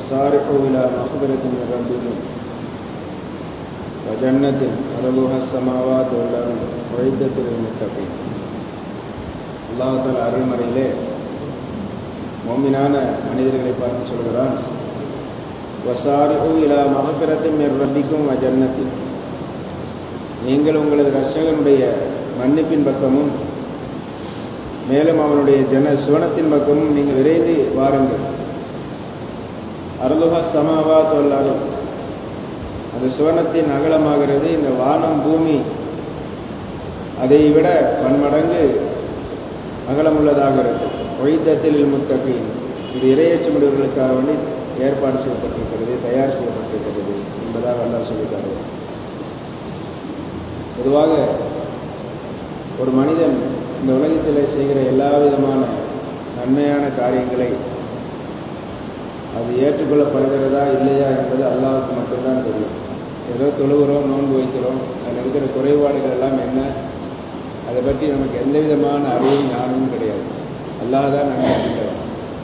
وسارعوا إلى مغفرة من ربكم وجنة أرضها السماوات والأرض وعدة للمتقين அல்லாஹ் தாலா அருள்மறையிலே மோமினான மனிதர்களை பார்த்து சொல்கிறான் வசாரிஉ இலா மகபிரத்தின் ரப்பிக்கும் வஜன்னத்தின் நீங்கள் உங்களது ரட்சகனுடைய மன்னிப்பின் பக்கமும் மேலும் அவனுடைய ஜன சுவனத்தின் பக்கமும் நீங்கள் விரைந்து வாருங்கள் அருளுக சமாவா தொல்லாரும் அந்த சுவனத்தின் அகலமாகிறது இந்த வானம் பூமி அதை விட பன்மடங்கு அகலமுள்ளதாக இருக்கும் ஒய்தத்தில் முத்தகி இது இரையச்சமுடையவர்களுக்காக வேண்டி ஏற்பாடு செய்யப்பட்டிருக்கிறது தயார் செய்யப்பட்டிருக்கிறது என்பதாக அல்லா சொல்லிட்டாரு பொதுவாக ஒரு மனிதன் இந்த உலகத்தில் செய்கிற எல்லா விதமான நன்மையான காரியங்களை அது ஏற்றுக்கொள்ளப்படுகிறதா இல்லையா என்பது அல்லாவுக்கு மட்டும்தான் தெரியும் ஏதோ தொழுகிறோம் நோன்பு வைக்கிறோம் அதில் இருக்கிற குறைபாடுகள் எல்லாம் என்ன அதை பற்றி நமக்கு எந்த விதமான அறிவும் ஞானமும் கிடையாது அல்லாஹ் தான் நன்மை அறிந்தவன்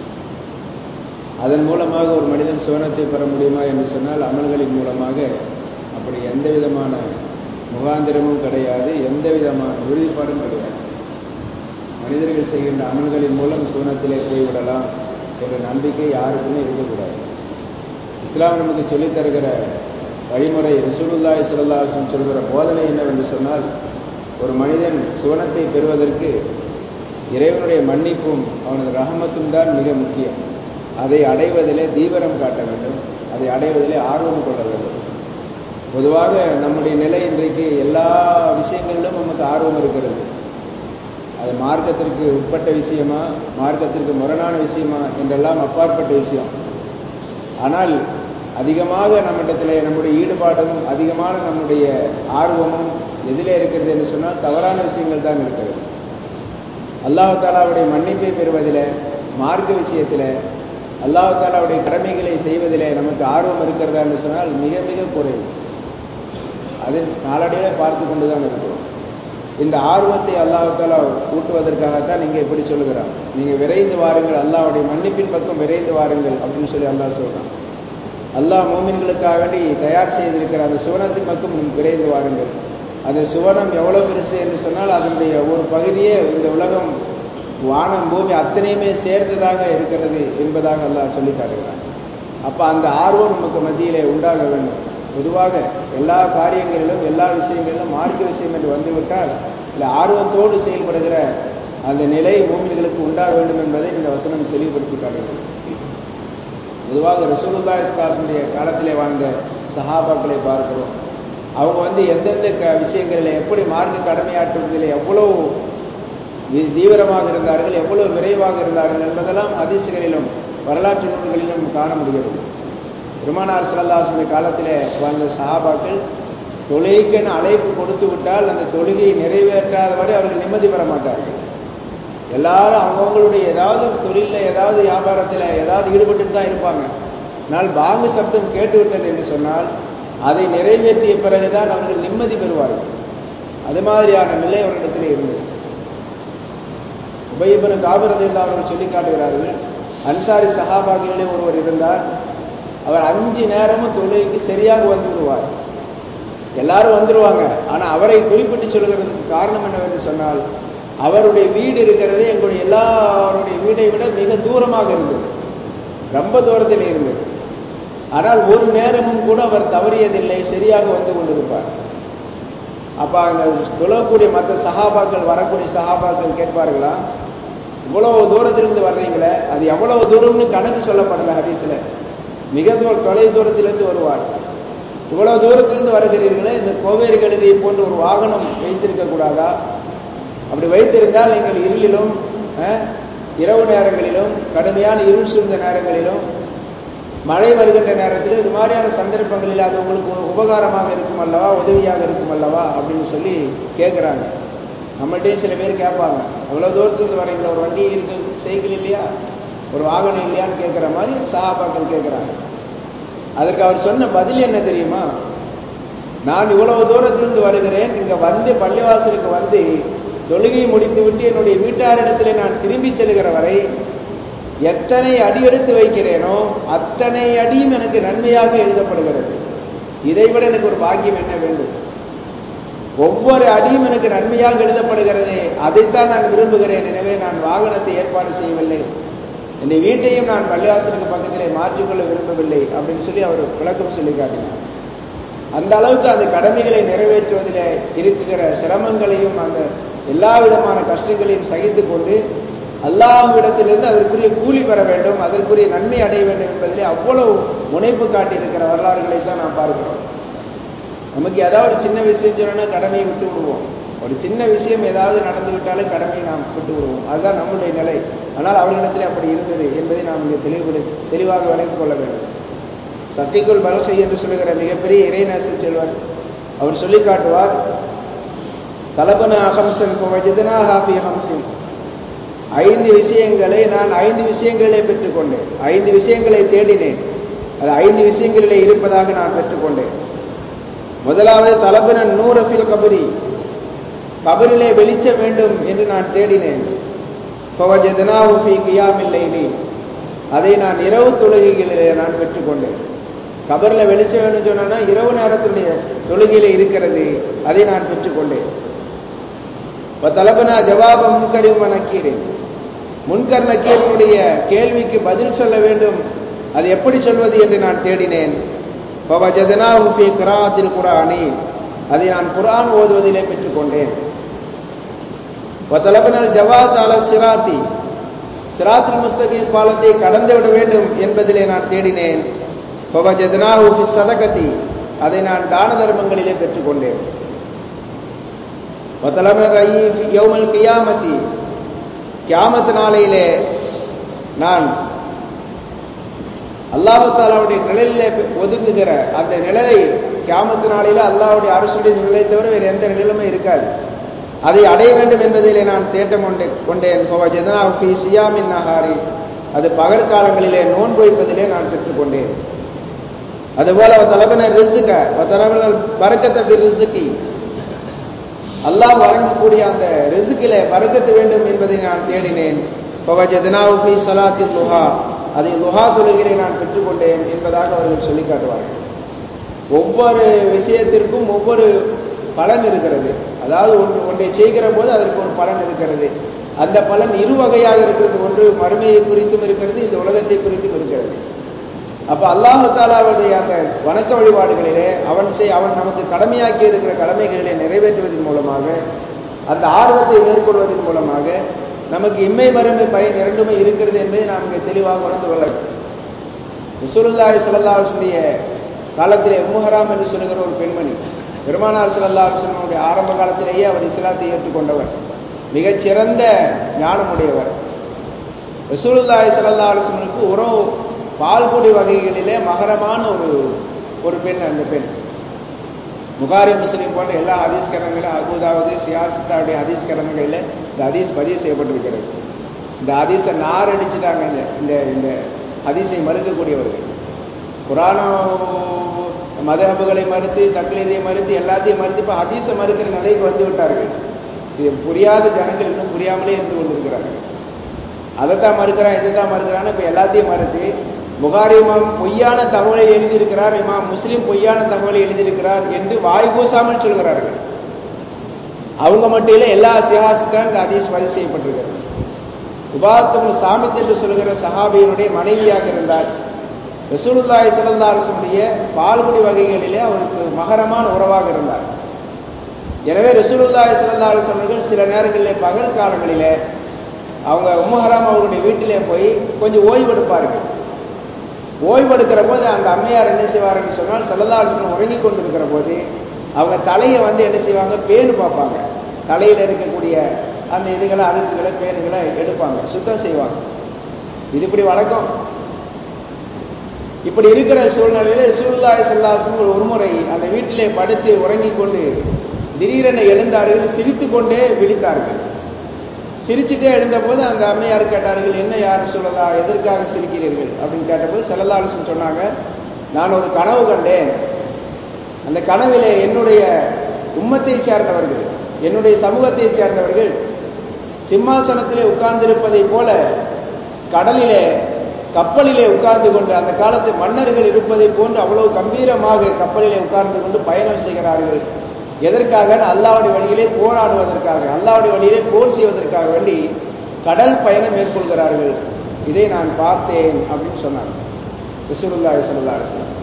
அதன் மூலமாக ஒரு மனிதன் சுவனத்தை பெற முடியுமா என்று சொன்னால் அமல்களின் மூலமாக அப்படி எந்த விதமான முகாந்திரமும் கிடையாது எந்த விதமான உறுதிப்பாடும் கிடையாது மனிதர்கள் செய்கின்ற அமல்களின் மூலம் சுவனத்திலே போய்விடலாம் என்ற நம்பிக்கை யாருக்குமே இருக்கக்கூடாது இஸ்லாம் நமக்கு சொல்லித் தருகிற வழிமுறை ரசூலுல்லாய் சுல்லாசன் சொல்கிற போதனை என்னவென்று சொன்னால் ஒரு மனிதன் சுவனத்தை பெறுவதற்கு இறைவனுடைய மன்னிப்பும் அவனது ரகமத்தும் தான் மிக முக்கியம் அதை அடைவதிலே தீவிரம் காட்ட வேண்டும் அதை அடைவதிலே ஆர்வம் கொள்ள வேண்டும் பொதுவாக நம்முடைய நிலை இன்றைக்கு எல்லா விஷயங்களிலும் நமக்கு ஆர்வம் இருக்கிறது அது மார்க்கத்திற்கு உட்பட்ட விஷயமா மார்க்கத்திற்கு முரணான விஷயமா என்றெல்லாம் அப்பாற்பட்ட விஷயம் ஆனால் அதிகமாக நம்மிடத்தில் நம்முடைய ஈடுபாடும் அதிகமான நம்முடைய ஆர்வமும் எதிலே இருக்கிறது என்று சொன்னால் தவறான விஷயங்கள் தான் இருக்கிறது அல்லாஹு தாலாவுடைய மன்னிப்பை பெறுவதில் மார்க்க விஷயத்தில் அல்லாஹு தாலாவுடைய கடமைகளை செய்வதில் நமக்கு ஆர்வம் இருக்கிறதா என்று சொன்னால் மிக மிக குறைவு அது நாளடைவில் பார்த்து கொண்டு தான் இருக்கிறோம் இந்த ஆர்வத்தை அல்லாஹால கூட்டுவதற்காகத்தான் நீங்க எப்படி சொல்லுகிறான் நீங்க விரைந்து வாருங்கள் அல்லாவுடைய மன்னிப்பின் பக்கம் விரைந்து வாருங்கள் அப்படின்னு சொல்லி அல்லாஹ் சொல்றான் அல்லாஹ் மோமின்களுக்காக வேண்டி தயார் செய்திருக்கிற அந்த சுவனத்தின் பக்கம் விரைந்து வாருங்கள் அந்த சுவனம் எவ்வளவு பெருசு என்று சொன்னால் அதனுடைய ஒரு பகுதியே இந்த உலகம் வானம் பூமி அத்தனையுமே சேர்ந்ததாக இருக்கிறது என்பதாக அல்லாஹ் சொல்லி காட்டுகிறான் அப்ப அந்த ஆர்வம் நமக்கு மத்தியிலே உண்டாக வேண்டும் பொதுவாக எல்லா காரியங்களிலும் எல்லா விஷயங்களிலும் மார்க்க விஷயம் என்று வந்துவிட்டால் இல்லை ஆர்வத்தோடு செயல்படுகிற அந்த நிலை பூமிகளுக்கு உண்டாக வேண்டும் என்பதை இந்த வசனம் தெளிவுபடுத்தி காட்டுகிறது பொதுவாக ரசூலுல்லா இஸ்லாசனுடைய காலத்திலே வாழ்ந்த சஹாபாக்களை பார்க்கிறோம் அவங்க வந்து எந்தெந்த க விஷயங்களில் எப்படி மார்க்க கடமையாற்றுவதில் எவ்வளவு தீவிரமாக இருந்தார்கள் எவ்வளவு விரைவாக இருந்தார்கள் என்பதெல்லாம் அதிர்ச்சிகளிலும் வரலாற்று நூல்களிலும் காண முடிகிறது பெருமானார் சிலல்லாசுடைய காலத்தில் வாழ்ந்த சஹாபாக்கள் தொழுகைக்கென அழைப்பு கொடுத்து விட்டால் அந்த தொழுகையை நிறைவேற்றாத வரை அவர்கள் நிம்மதி பெற மாட்டார்கள் எல்லாரும் அவங்கவுங்களுடைய ஏதாவது தொழிலில் ஏதாவது வியாபாரத்தில் ஏதாவது ஈடுபட்டு தான் இருப்பாங்க ஆனால் பாங்கு சப்தம் கேட்டுவிட்டது என்று சொன்னால் அதை நிறைவேற்றிய பிறகுதான் அவர்கள் நிம்மதி பெறுவார்கள் அது மாதிரியான நிலை அவர்களிடத்தில் இருந்தது உபயபன காபிரதில் அவர்கள் சொல்லி காட்டுகிறார்கள் அன்சாரி சஹாபாகிகளே ஒருவர் இருந்தார் அவர் அஞ்சு நேரமும் தொழுகைக்கு சரியாக வந்து விடுவார் எல்லாரும் வந்துடுவாங்க ஆனா அவரை குறிப்பிட்டு சொல்கிறதுக்கு காரணம் என்னவென்று சொன்னால் அவருடைய வீடு இருக்கிறதே எங்களுடைய எல்லாருடைய வீடை விட மிக தூரமாக இருந்தது ரொம்ப தூரத்தில் இருந்தது ஆனால் ஒரு நேரமும் கூட அவர் தவறியதில்லை சரியாக வந்து கொண்டிருப்பார் அப்ப அங்க தொழக்கூடிய மற்ற சகாபாக்கள் வரக்கூடிய சகாபாக்கள் கேட்பார்களா இவ்வளவு தூரத்திலிருந்து வர்றீங்களே அது எவ்வளவு தூரம்னு கணக்கு சொல்லப்படல ஹதீஸ்ல மிக தூர தொலை தூரத்திலிருந்து வருவார் இவ்வளவு தூரத்திலிருந்து வருகிறீர்களே இந்த கோவேரி கழுதையை போன்று ஒரு வாகனம் வைத்திருக்க கூடாதா அப்படி வைத்திருந்தால் நீங்கள் இருளிலும் இரவு நேரங்களிலும் கடுமையான இருள் சூழ்ந்த நேரங்களிலும் மழை வருகின்ற நேரத்தில் இது மாதிரியான சந்தர்ப்பங்களில் அது உங்களுக்கு உபகாரமாக இருக்கும் அல்லவா உதவியாக இருக்கும் அல்லவா அப்படின்னு சொல்லி கேட்குறாங்க நம்மள்கிட்டயும் சில பேர் கேட்பாங்க அவ்வளோ தூரத்துலேருந்து வரீங்களா ஒரு வண்டி இருக்கு சைக்கிள் இல்லையா ஒரு வாகனம் இல்லையான்னு கேட்குற மாதிரி சகாபாக்கள் கேட்குறாங்க அதற்கு அவர் சொன்ன பதில் என்ன தெரியுமா நான் இவ்வளவு தூரத்திலிருந்து வருகிறேன் இங்க வந்து பள்ளிவாசலுக்கு வந்து தொழுகையை முடித்துவிட்டு என்னுடைய வீட்டாரிடத்தில் நான் திரும்பி செல்கிற வரை எத்தனை அடி எடுத்து வைக்கிறேனோ அத்தனை அடியும் எனக்கு நன்மையாக எழுதப்படுகிறது இதைவிட எனக்கு ஒரு பாக்கியம் என்ன வேண்டும் ஒவ்வொரு அடியும் எனக்கு நன்மையாக எழுதப்படுகிறதே அதைத்தான் நான் விரும்புகிறேன் எனவே நான் வாகனத்தை ஏற்பாடு செய்யவில்லை இந்த வீட்டையும் நான் பள்ளிவாசலுக்கு பக்கத்திலே மாற்றிக்கொள்ள விரும்பவில்லை அப்படின்னு சொல்லி அவர் விளக்கம் சொல்லி காட்டினார் அந்த அளவுக்கு அந்த கடமைகளை நிறைவேற்றுவதில் இருக்கிற சிரமங்களையும் அந்த எல்லா விதமான கஷ்டங்களையும் சகித்து கொண்டு அல்லாஹ்விடத்திலிருந்து அதற்குரிய கூலி பெற வேண்டும் அதற்குரிய நன்மை அடைய வேண்டும் என்பதிலே அவ்வளவு முனைப்பு காட்டியிருக்கிற வரலாறுகளை தான் நாம் பார்க்கிறோம் நமக்கு ஏதாவது ஒரு சின்ன விஷயம் சொன்னா கடமையை விட்டு விடுவோம் ஒரு சின்ன விஷயம் ஏதாவது நடந்து விட்டாலும் கடமையை நாம் விட்டு விடுவோம் அதுதான் நம்முடைய நிலை ஆனால் அவர்களிடத்தில் அப்படி இருந்தது என்பதை நாம் இங்கே தெளிவு தெளிவாக விளங்கிக் கொள்ள வேண்டும் சத்திக்குள் பலசை என்று சொல்லுகிற மிகப்பெரிய இறைநேச செல்வர் அவர் சொல்லி காட்டுவார் தலபன ஹம்சன் வஜதனா ஹாஃபி ஹம்சின் ஐந்து விஷயங்களை நான் ஐந்து விஷயங்களிலே பெற்றுக்கொண்டேன் ஐந்து விஷயங்களை தேடினேன் அது ஐந்து விஷயங்களிலே இருப்பதாக நான் பெற்றுக்கொண்டேன் முதலாவது தலபின நூரஃபில் கபரி கபரிலே வெளிச்ச வேண்டும் என்று நான் தேடினேன் கியாமில்லைனி அதை நான் இரவு தொழுகைகளிலே நான் பெற்றுக்கொண்டேன் கபரில் வெளிச்சம் வேணும்னு சொன்னா இரவு நேரத்துடைய தொழுகையில இருக்கிறது அதை நான் பெற்றுக்கொண்டேன் தலபனா ஜவாப முன்கரியும் நக்கீரேன் முன்கர் நக்கீரனுடைய கேள்விக்கு பதில் சொல்ல வேண்டும் அது எப்படி சொல்வது என்று நான் தேடினேன் கிராத்தில் குரானி அதை நான் குரான் ஓதுவதிலே பெற்றுக்கொண்டேன் தலபனல் ஜவாஸ் அல சிராத்தி சிராத்தில் முஸ்தகின் பாலத்தை கடந்து விட வேண்டும் என்பதிலே நான் தேடினேன் சதகதி அதை நான் தான தர்மங்களிலே பெற்றுக்கொண்டேன் கியாமத்தி கியாமத்து நாளையிலே நான் அல்லாஹு தாலாவுடைய நிழலிலே ஒதுங்குகிற அந்த நிழலை கியாமத்து நாளையில அல்லாவுடைய அரசுடைய நிழலை தவிர வேறு எந்த நிழலுமே இருக்காது அதை அடைய வேண்டும் என்பதிலே நான் தேட்டம் கொண்டே கொண்டேன் சியாமின் நகாரி அது பகற்காலங்களிலே நோன்பு வைப்பதிலே நான் பெற்றுக்கொண்டேன் அதுபோல தலைவனர் ரிசுக்க தலைவனர் பறக்கத்தை ரிசுக்கி அல்லாஹ் வழங்கக்கூடிய அந்த ரிசுக்கில பறக்கத்து வேண்டும் என்பதை நான் தேடினேன் சலாத்தின் லுஹா அதை லுஹா தொழுகிலே நான் பெற்றுக்கொண்டேன் என்பதாக அவர்கள் சொல்லி காட்டுவார்கள் ஒவ்வொரு விஷயத்திற்கும் ஒவ்வொரு பலன் இருக்கிறது அதாவது ஒன்று ஒன்றை செய்கிற போது அதற்கு ஒரு பலன் இருக்கிறது அந்த பலன் இரு வகையாக இருக்கிறது ஒன்று மறுமையை குறித்தும் இருக்கிறது இந்த உலகத்தை குறித்தும் இருக்கிறது அப்ப அல்லாஹு தாலாவுடைய அந்த வணக்க வழிபாடுகளிலே அவன் செய் அவன் நமக்கு கடமையாக்கி இருக்கிற கடமைகளிலே நிறைவேற்றுவதன் மூலமாக அந்த ஆர்வத்தை மேற்கொள்வதன் மூலமாக நமக்கு இம்மை மறுமை பயன் இரண்டுமே இருக்கிறது என்பதை நாம் இங்கே தெளிவாக உணர்ந்து கொள்ள ரசூலுல்லாஹி ஸல்லல்லாஹு காலத்திலே உம்முஹராம் என்று சொல்லுகிற ஒரு பெண்மணி பெருமானார் ஸல்லல்லாஹு அலைஹி ஆரம்ப காலத்திலேயே அவர் இஸ்லாத்தை ஏற்றுக்கொண்டவர் மிகச்சிறந்த ஞானமுடையவர் ரசூலுல்லாஹி ஸல்லல்லாஹு அலைஹி வஸல்லுக்கு உறவு பால்குடி வகைகளிலே மகரமான ஒரு ஒரு பெண் அந்த பெண் புகாரி முஸ்லீம் போன்ற எல்லா ஹதீஸ்கரங்களும் அபுதாவது சியாசத்தாவுடைய ஹதீஸ்கரங்களில் இந்த ஹதீஸ் பதிவு செய்யப்பட்டிருக்கிறது இந்த ஹதீஸை நார் அடிச்சுட்டாங்க இந்த இந்த இந்த ஹதீஸை மறுக்கக்கூடியவர்கள் புராண மதஹபுகளை மறுத்து தக்லீதை மறுத்து எல்லாத்தையும் மறுத்து இப்போ ஹதீஸை மறுக்கிற நிலைக்கு வந்து விட்டார்கள் இது புரியாத ஜனங்கள் இன்னும் புரியாமலே இருந்து கொண்டிருக்கிறார்கள் அதைத்தான் மறுக்கிறான் இதைத்தான் மறுக்கிறான்னு இப்போ எல்லாத்தையும் மறுத்து புகாரி இமாம் பொய்யான தகவலை எழுதியிருக்கிறார் இமாம் முஸ்லீம் பொய்யான தகவலை எழுதியிருக்கிறார் என்று வாய் பூசாமல் சொல்கிறார்கள் அவங்க மட்டும் இல்லை எல்லா சிஹாசுத்தான் இந்த ஹதீஸ் பதிவு செய்யப்பட்டிருக்கிறது உபாத்தம் சாமித் என்று சொல்கிற சஹாபியினுடைய மனைவியாக இருந்தார் ரசூலுல்லாய் சிறந்த அரசுடைய பால்குடி வகைகளிலே அவருக்கு மகரமான உறவாக இருந்தார் எனவே ரசூலுல்லாய் சிறந்த அரசர்கள் சில நேரங்களிலே பகல் காலங்களிலே அவங்க உம்மஹராம் அவருடைய வீட்டிலே போய் கொஞ்சம் ஓய்வெடுப்பார்கள் ஓய்வெடுக்கிற போது அந்த அம்மையார் என்ன செய்வாருன்னு சொன்னால் செல்லதாரசன் உறங்கி கொண்டிருக்கிற போது அவங்க தலையை வந்து என்ன செய்வாங்க பேணு பார்ப்பாங்க தலையில் இருக்கக்கூடிய அந்த இதுகளை அழுக்குகளை பேனுகளை எடுப்பாங்க சுத்தம் செய்வாங்க இது இப்படி வழக்கம் இப்படி இருக்கிற சூழ்நிலையில சூழ்நாய் செல்லாசன் ஒரு முறை அந்த வீட்டிலே படுத்து உறங்கி கொண்டு திடீரென எழுந்தார்கள் சிரித்து கொண்டே விழித்தார்கள் சிரிச்சுட்டே எழுந்தபோது அந்த அம்மையார் கேட்டார்கள் என்ன யார் சொல்லதா எதற்காக சிரிக்கிறீர்கள் அப்படின்னு கேட்டபோது செல்லலாலசன் சொன்னாங்க நான் ஒரு கனவு கண்டேன் அந்த கனவிலே என்னுடைய உம்மத்தை சேர்ந்தவர்கள் என்னுடைய சமூகத்தை சேர்ந்தவர்கள் சிம்மாசனத்திலே உட்கார்ந்திருப்பதை போல கடலிலே கப்பலிலே உட்கார்ந்து கொண்டு அந்த காலத்து மன்னர்கள் இருப்பதை போன்று அவ்வளவு கம்பீரமாக கப்பலிலே உட்கார்ந்து கொண்டு பயணம் செய்கிறார்கள் எதற்காக அல்லாவுடைய வழியிலே போராடுவதற்காக அல்லாவுடைய வழியிலே போர் செய்வதற்காக வேண்டி கடல் பயணம் மேற்கொள்கிறார்கள் இதை நான் பார்த்தேன் அப்படின்னு சொன்னாங்க ரசூலுல்லாஹி ஸல்லல்லாஹு அலைஹி வஸல்லம்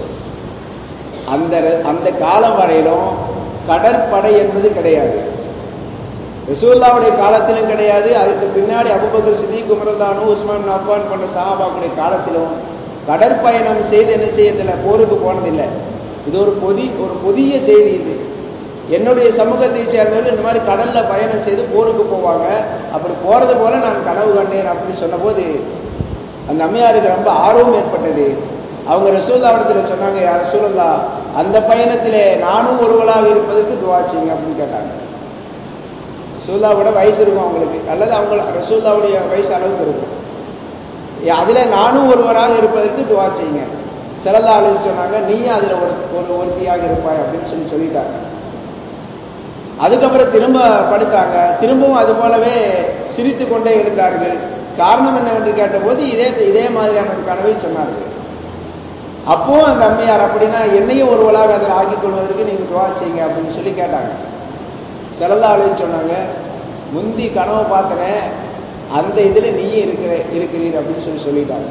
அந்த அந்த காலம் வரையிலும் கடற்படை என்பது கிடையாது ரசூல்லாவுடைய காலத்திலும் கிடையாது அதுக்கு பின்னாடி அபுபக்கர் சித்திக் உமரதானு உஸ்மான் அஃபான் போன்ற சஹாபாக்குடைய காலத்திலும் கடற்பயணம் செய்து என்ன செய்யறதில்லை போருக்கு போனதில்லை இது ஒரு பொதி ஒரு புதிய செய்தி இது என்னுடைய சமூகத்தை சேர்ந்தவர்கள் இந்த மாதிரி கடல்ல பயணம் செய்து போருக்கு போவாங்க அப்படி போறது போல நான் கனவு கண்டேன் அப்படின்னு சொன்னபோது அந்த அம்மையாருக்கு ரொம்ப ஆர்வம் ஏற்பட்டது அவங்க ரசூல்லாவிடத்துல சொன்னாங்க யார் ரசூலல்லா அந்த பயணத்திலே நானும் ஒருவளாக இருப்பதற்கு துவாச்சிங்க அப்படின்னு கேட்டாங்க ரசூல்லாவோட வயசு இருக்கும் அவங்களுக்கு அல்லது அவங்க ரசூல்லாவுடைய வயசு அளவுக்கு இருக்கும் அதுல நானும் ஒருவராக இருப்பதற்கு துவா செய்யுங்க சிலதா ஆலோசி சொன்னாங்க நீயும் அதுல ஒரு ஒரு ஒருத்தியாக இருப்பாய் அப்படின்னு சொல்லி சொல்லிட்டாங்க அதுக்கப்புறம் திரும்ப படுத்தாங்க திரும்பவும் அது போலவே சிரித்து கொண்டே இருந்தார்கள் காரணம் என்னவென்று கேட்டபோது இதே இதே மாதிரியான ஒரு கனவை சொன்னார்கள் அப்போ அந்த அம்மையார் அப்படின்னா என்னையும் ஒருவளாக அதில் ஆக்கிக் கொள்வதற்கு நீங்க துவா செய்யுங்க அப்படின்னு சொல்லி கேட்டாங்க செலல்லா அழைச்சு சொன்னாங்க முந்தி கனவு பார்த்தனேன் அந்த இதுல நீயே இருக்கிற இருக்கிறீர் அப்படின்னு சொல்லி சொல்லிட்டாங்க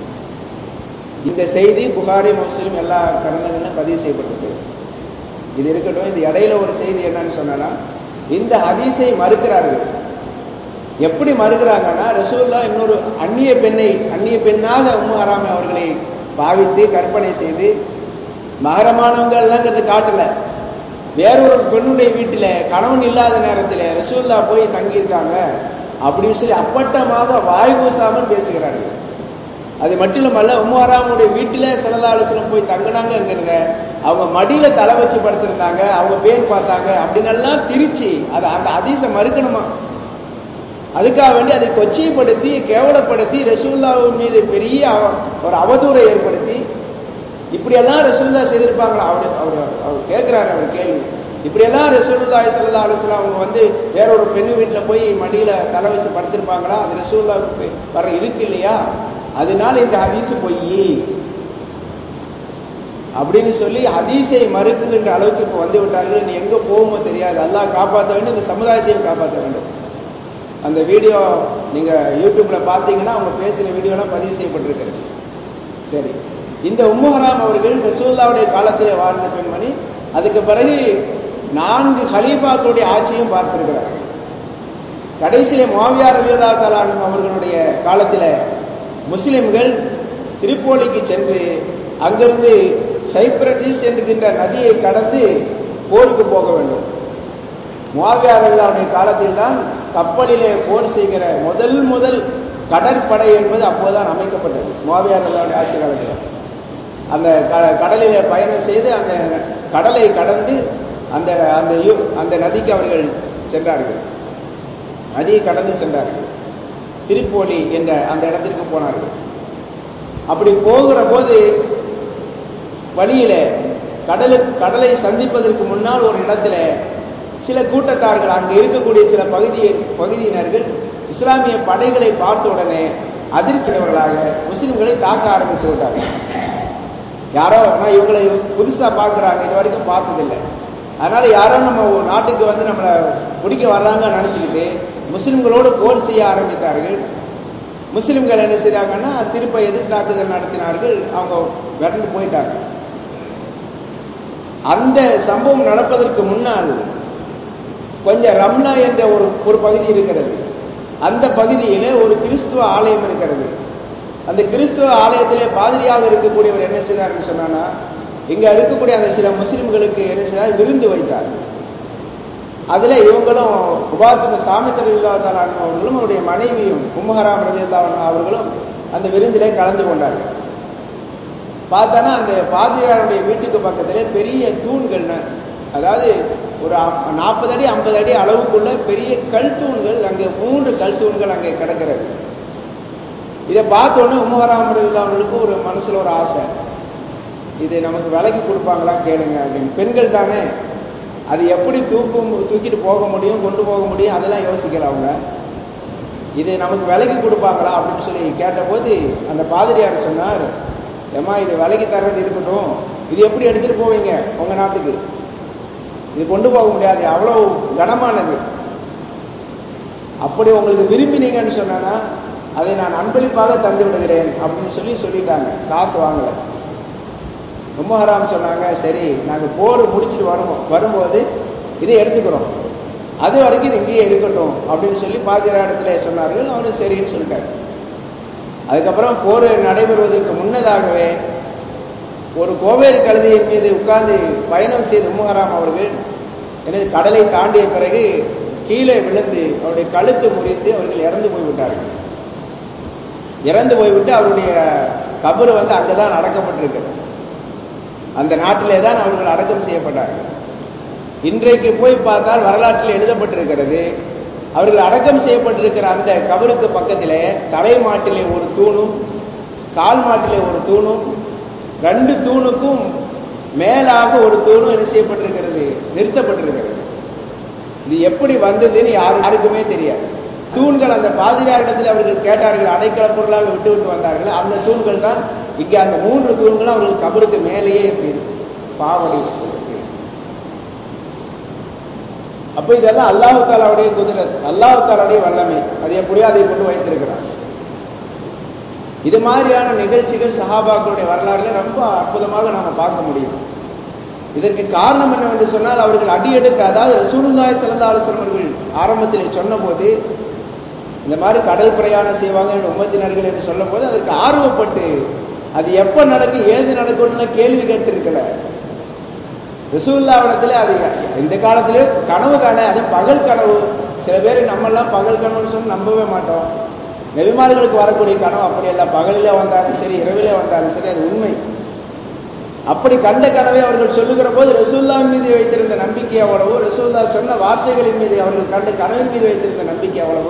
இந்த செய்தி புகாரி முஸ்லீம் எல்லா கடந்தங்களும் பதிவு செய்யப்பட்டிருக்கு இது இருக்கட்டும் இந்த இடையில ஒரு செய்தி என்னன்னு சொன்னா இந்த ஹதீஸை மறுக்கிறார்கள் எப்படி மறுக்கிறாங்கன்னா ரசூல்லா இன்னொரு அந்நிய பெண்ணை அந்நிய பெண்ணாக உம்மு ஹராமி அவர்களை பாவித்து கற்பனை செய்து மகரமானவங்கள்லாங்கிறது காட்டல வேறொரு பெண்ணுடைய வீட்டில் கணவன் இல்லாத நேரத்தில் ரசூல்லா போய் தங்கியிருக்காங்க அப்படின்னு சொல்லி அப்பட்டமாக வாய் பூசாமல் பேசுகிறார்கள் அது மட்டும் இல்லாமல்ல உமாராமுடைய வீட்டில் சிலதா அலுவலம் போய் தங்கினாங்கிறத அவங்க மடியில தலை வச்சு படுத்திருந்தாங்க அவங்க பேர் பார்த்தாங்க அப்படின்னு எல்லாம் திரிச்சு அதை அந்த அதிச மறுக்கணுமா அதுக்காக வேண்டி அதை கொச்சைப்படுத்தி கேவலப்படுத்தி ரசூல்லாவின் மீது பெரிய ஒரு அவதூறை ஏற்படுத்தி இப்படியெல்லாம் ரசூல்லா செய்திருப்பாங்களா அவர் அவர் அவர் கேட்கிறாரு அவர் கேள்வி இப்படியெல்லாம் ரசூல்லாய் சல்லா அலுவலாம் அவங்க வந்து வேற ஒரு பெண் வீட்டில் போய் மடியில தலை வச்சு படுத்திருப்பாங்களா அது ரசூல்லாவுக்கு வர இருக்கு இல்லையா அதனால இந்த ஹதீஸ் பொய் அப்படின்னு சொல்லி ஹதீஸை மறுக்குகின்ற அளவுக்கு இப்போ வந்து விட்டார்கள் நீ எங்க போகுமோ தெரியாது அல்லாஹ் காப்பாற்ற வேண்டும் இந்த சமுதாயத்தையும் காப்பாற்ற வேண்டும் அந்த வீடியோ நீங்க யூடியூப்ல பார்த்தீங்கன்னா அவங்க பேசின வீடியோலாம் பதிவு செய்யப்பட்டிருக்கிறது சரி இந்த உம்முஹராம் அவர்கள் ரசூல்லாவுடைய காலத்திலே வாழ்ந்த பெண்மணி அதுக்கு பிறகு நான்கு ஹலீஃபாக்களுடைய ஆட்சியும் பார்த்திருக்கிறார் கடைசியிலே மாவியார் அலிதா தலான் அவர்களுடைய காலத்தில் முஸ்லிம்கள் திருப்போலிக்கு சென்று அங்கிருந்து சைப்ரட்டிஸ் என்கின்ற நதியை கடந்து போருக்கு போக வேண்டும் முவாவியாரர்களுடைய காலத்தில் தான் கப்பலிலே போர் செய்கிற முதல் முதல் கடற்படை என்பது அப்போதுதான் அமைக்கப்பட்டது முவாவியாரர்களுடைய ஆட்சி காலத்தில் அந்த கடலிலே பயணம் செய்து அந்த கடலை கடந்து அந்த அந்த அந்த நதிக்கு அவர்கள் சென்றார்கள் நதியை கடந்து சென்றார்கள் திருப்போலி என்ற அந்த இடத்திற்கு போனார்கள் அப்படி போகிற போது வழியில கடலு கடலை சந்திப்பதற்கு முன்னால் ஒரு இடத்துல சில கூட்டத்தார்கள் அங்கே இருக்கக்கூடிய சில பகுதி பகுதியினர்கள் இஸ்லாமிய படைகளை பார்த்த உடனே அதிர்ச்சியவர்களாக முஸ்லிம்களை தாக்க ஆரம்பித்து விட்டார்கள் யாரோ ஆனால் இவங்களை புதுசா பார்க்குறாங்க இது வரைக்கும் பார்த்ததில்லை அதனால யாரோ நம்ம நாட்டுக்கு வந்து நம்மளை பிடிக்க வர்றாங்கன்னு நினச்சிக்கிட்டு முஸ்லிம்களோடு போர் செய்ய ஆரம்பித்தார்கள் முஸ்லிம்கள் என்ன செய்தாங்கன்னா திருப்ப எதிர்த்தாக்குதல் நடத்தினார்கள் அவங்க விரண்டு போயிட்டாங்க அந்த சம்பவம் நடப்பதற்கு முன்னால் கொஞ்சம் ரம்னா என்ற ஒரு ஒரு பகுதி இருக்கிறது அந்த பகுதியிலே ஒரு கிறிஸ்துவ ஆலயம் இருக்கிறது அந்த கிறிஸ்துவ ஆலயத்திலே பாதிரியாக இருக்கக்கூடியவர் என்ன செய்தார்னு சொன்னான்னா இங்க இருக்கக்கூடிய அந்த சில முஸ்லிம்களுக்கு என்ன செய்தார் விருந்து வைத்தார் அதுல இவங்களும் உபாத்தின சாமி தலைவில்லாதான அவர்களும் அவருடைய மனைவியும் கும்பஹராம் ரஜிதாவன் அவர்களும் அந்த விருந்திலே கலந்து கொண்டார்கள் பார்த்தானா அந்த பாதிரியாருடைய வீட்டுக்கு பக்கத்திலே பெரிய தூண்கள் அதாவது ஒரு நாற்பது அடி ஐம்பது அடி அளவுக்குள்ள பெரிய கல் தூண்கள் அங்கே மூன்று கல் தூண்கள் அங்கே கிடக்கிறது இதை பார்த்தோன்னே உமஹராம் அவர்களுக்கு ஒரு மனசுல ஒரு ஆசை இது நமக்கு விலைக்கு கொடுப்பாங்களா கேளுங்க அப்படின்னு பெண்கள் தானே அது எப்படி தூக்கும் தூக்கிட்டு போக முடியும் கொண்டு போக முடியும் அதெல்லாம் யோசிக்கல அவங்க இது நமக்கு விலைக்கு கொடுப்பாங்களா அப்படின்னு சொல்லி கேட்டபோது அந்த பாதிரியார் சொன்னார் ஏமா இது விலைக்கு தர்றது இருக்கட்டும் இது எப்படி எடுத்துட்டு போவீங்க உங்க நாட்டுக்கு இது கொண்டு போக முடியாது அவ்வளவு கனமானது அப்படி உங்களுக்கு விரும்பினீங்கன்னு சொன்னா அதை நான் அன்பளிப்பாக தந்து விடுகிறேன் அப்படின்னு சொல்லி சொல்லிட்டாங்க காசு வாங்கல ரொம்ப ஹராம் சொன்னாங்க சரி நாங்கள் போர் முடிச்சுட்டு வருவோம் வரும்போது இதை எடுத்துக்கிறோம் அது வரைக்கும் இது இங்கேயே இருக்கட்டும் அப்படின்னு சொல்லி பாதிரா இடத்துல சொன்னார்கள் அவரு சரின்னு சொல்லிட்டாரு அதுக்கப்புறம் போர் நடைபெறுவதற்கு முன்னதாகவே ஒரு கோவேறு கழுதையின் மீது உட்கார்ந்து பயணம் செய்த உம்மஹராம் அவர்கள் எனது கடலை தாண்டிய பிறகு கீழே விழுந்து அவருடைய கழுத்து முறித்து அவர்கள் இறந்து போய்விட்டார்கள் இறந்து போய்விட்டு அவருடைய கபரு வந்து அங்கதான் அடக்கப்பட்டிருக்கிறது அந்த நாட்டிலே தான் அவர்கள் அடக்கம் செய்யப்பட்டார்கள் இன்றைக்கு போய் பார்த்தால் வரலாற்றில் எழுதப்பட்டிருக்கிறது அவர்கள் அடக்கம் செய்யப்பட்டிருக்கிற அந்த கபருக்கு பக்கத்திலே தலை மாட்டிலே ஒரு தூணும் கால் மாட்டிலே ஒரு தூணும் ரெண்டு தூணுக்கும் மேலாக ஒரு தூணும் என்ன செய்யப்பட்டிருக்கிறது நிறுத்தப்பட்டிருக்கிறது இது எப்படி வந்ததுன்னு யாரு யாருக்குமே தெரியாது தூண்கள் அந்த பாதிரியாரிடத்தில் அவர்கள் கேட்டார்கள் அடைக்கல பொருளாக விட்டு விட்டு வந்தார்கள் அந்த தூண்கள் தான் இங்க அந்த மூன்று தூண்களும் அவர்கள் கபருக்கு மேலேயே இப்படி பாவடி அப்ப இதெல்லாம் அல்லாஹு தாலாவுடைய குதிரத் அல்லாஹு தாலாவுடைய வல்லமை அது எப்படியோ அதை கொண்டு வைத்திருக்கிறார் இது மாதிரியான நிகழ்ச்சிகள் சஹாபாக்களுடைய வரலாறுல ரொம்ப அற்புதமாக நாம பார்க்க முடியும் இதற்கு காரணம் என்னவென்று சொன்னால் அவர்கள் அடியெடுக்க அதாவது ரசூலுல்லாய் சிறந்த ஆலோசனர்கள் ஆரம்பத்தில் சொன்னபோது இந்த மாதிரி கடல் பிரயாணம் செய்வாங்க என் உம்மத்தினர்கள் என்று சொல்லும் போது அதற்கு ஆர்வப்பட்டு அது எப்ப நடக்கும் ஏது நடக்கும்னு கேள்வி கேட்டிருக்கல ரசூல்லாவிடத்துல அது இந்த காலத்திலே கனவு காண அது பகல் கனவு சில பேர் நம்மெல்லாம் பகல் கனவுன்னு சொல்லி நம்பவே மாட்டோம் நெல்மார்களுக்கு வரக்கூடிய கனவு அப்படி அல்ல பகலிலே வந்தாலும் சரி இரவிலே வந்தாலும் சரி அது உண்மை அப்படி கண்ட கனவை அவர்கள் சொல்லுகிற போது ரசூல்லா மீது வைத்திருந்த நம்பிக்கை எவ்வளவோ ரசூல்லா சொன்ன வார்த்தைகளின் மீது அவர்கள் கண்ட கனவின் மீது வைத்திருந்த நம்பிக்கை எவ்வளவோ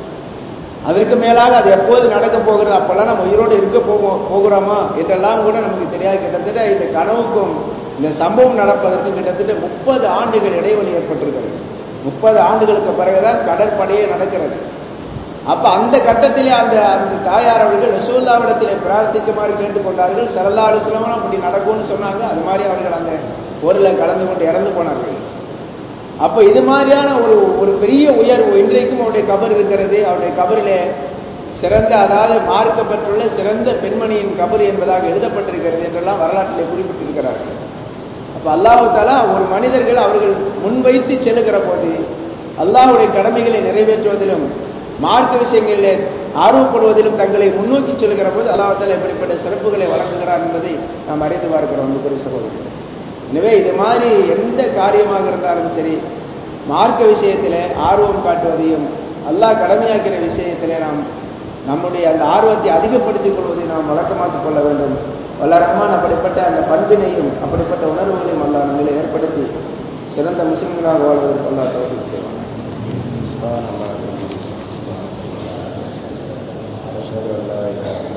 அதற்கு மேலாக அது எப்போது நடக்க போகிறது அப்பெல்லாம் நம்ம உயிரோடு இருக்க போவோம் போகிறோமா என்றெல்லாம் கூட நமக்கு தெரியாது கிட்டத்தட்ட இந்த கனவுக்கும் இந்த சம்பவம் நடப்பதற்கு கிட்டத்தட்ட முப்பது ஆண்டுகள் இடைவெளி ஏற்பட்டிருக்கிறது முப்பது ஆண்டுகளுக்கு பிறகுதான் கடற்படையே நடக்கிறது அப்ப அந்த கட்டத்திலே அந்த அந்த தாயார் அவர்கள் ரசூல்லாவிடத்திலே பிரார்த்திக்குமாறு கேட்டுக்கொண்டார்கள் சரல்லா அலுவலம் அப்படி நடக்கும்னு சொன்னாங்க அது மாதிரி அவர்கள் அந்த போரில் கலந்து கொண்டு இறந்து போனார்கள் அப்ப இது மாதிரியான ஒரு ஒரு பெரிய உயர்வு இன்றைக்கும் அவருடைய கபர் இருக்கிறது அவருடைய கபரிலே சிறந்த அதாவது மார்க்க பெற்றுள்ள சிறந்த பெண்மணியின் கபர் என்பதாக எழுதப்பட்டிருக்கிறது என்றெல்லாம் வரலாற்றிலே குறிப்பிட்டிருக்கிறார்கள் அப்ப அல்லாஹு தாலா ஒரு மனிதர்கள் அவர்கள் முன்வைத்து செல்லுகிற போது அல்லாஹுடைய கடமைகளை நிறைவேற்றுவதிலும் மார்க்க விஷயங்களில் ஆர்வப்படுவதிலும் தங்களை முன்னோக்கி செல்கிற போது அல்லாஹால எப்படிப்பட்ட சிறப்புகளை வழங்குகிறார் என்பதை நாம் அறிந்து பார்க்கிறோம் அன்புக்குரிய சகோதரர்கள் எனவே இது மாதிரி எந்த காரியமாக இருந்தாலும் சரி மார்க்க விஷயத்தில் ஆர்வம் காட்டுவதையும் அல்லாஹ் கடமையாக்கிற விஷயத்தில் நாம் நம்முடைய அந்த ஆர்வத்தை அதிகப்படுத்திக் கொள்வதை நாம் வழக்கமாக்கிக் கொள்ள வேண்டும் வல்ல ரஹ்மான் அப்படிப்பட்ட அந்த பண்பினையும் அப்படிப்பட்ட உணர்வுகளையும் அல்லாஹ் நம்மளை ஏற்படுத்தி சிறந்த முஸ்லிம்களாக வாழ்வதற்கு அல்லாஹ் தவறு செய்வாங்க أشهد أن لا إله إلا الله